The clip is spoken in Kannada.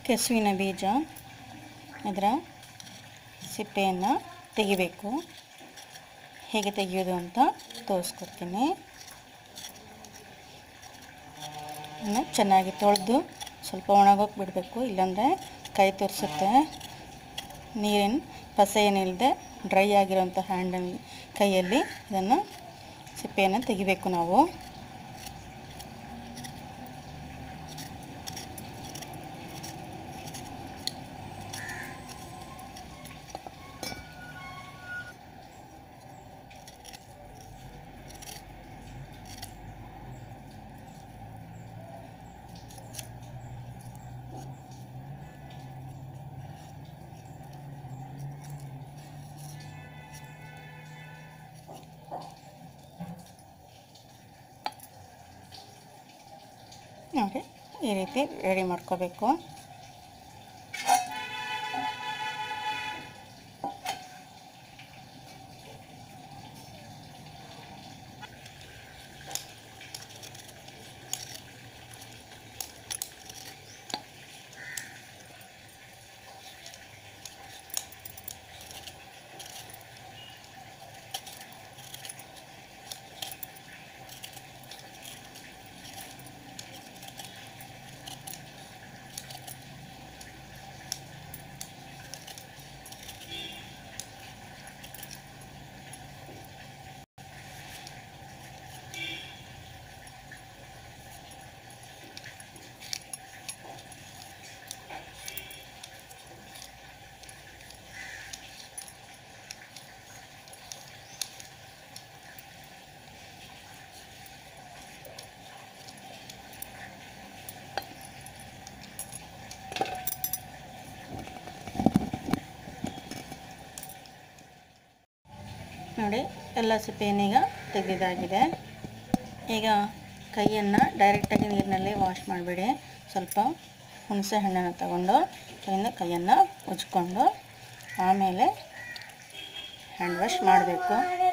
ಕೆಸುವಿನ ಬೀಜ ಅದರ ಸಿಪ್ಪೆಯನ್ನು ತೆಗಿಬೇಕು ಹೇಗೆ ತೆಗೆಯೋದು ಅಂತ ತೋರಿಸ್ಕೊಡ್ತೀನಿ ಇನ್ನು ಚೆನ್ನಾಗಿ ತೊಳೆದು ಸ್ವಲ್ಪ ಒಣಗೋಗಿ ಬಿಡಬೇಕು ಇಲ್ಲಾಂದರೆ ಕೈ ತುರಿಸುತ್ತೆ ನೀರಿನ ಪಸೆ ಏನಿಲ್ಲದೆ ಡ್ರೈ ಆಗಿರೋಂಥ ಹ್ಯಾಂಡಲ್ಲಿ ಕೈಯಲ್ಲಿ ಇದನ್ನು ಸಿಪ್ಪೆಯನ್ನು ತೆಗಿಬೇಕು ನಾವು ನೋಡಿ ಈ ರೀತಿ ರೆಡಿ ಮಾಡ್ಕೋಬೇಕು ನೋಡಿ ಎಲ್ಲ ಸಿಪ್ಪೆಯನ್ನೀಗ ತೆಗೆದಿದ್ದಾಗಿದೆ ಈಗ ಕೈಯನ್ನು ಡೈರೆಕ್ಟಾಗಿ ನೀರಿನಲ್ಲಿ ವಾಶ್ ಮಾಡಿಬಿಡಿ ಸ್ವಲ್ಪ ಹುಣಸೆ ಹಣ್ಣನ್ನು ತಗೊಂಡು ಕೈಯಿಂದ ಕೈಯನ್ನು ಉಜ್ಕೊಂಡು ಆಮೇಲೆ ಹ್ಯಾಂಡ್ ವಾಶ್ ಮಾಡಬೇಕು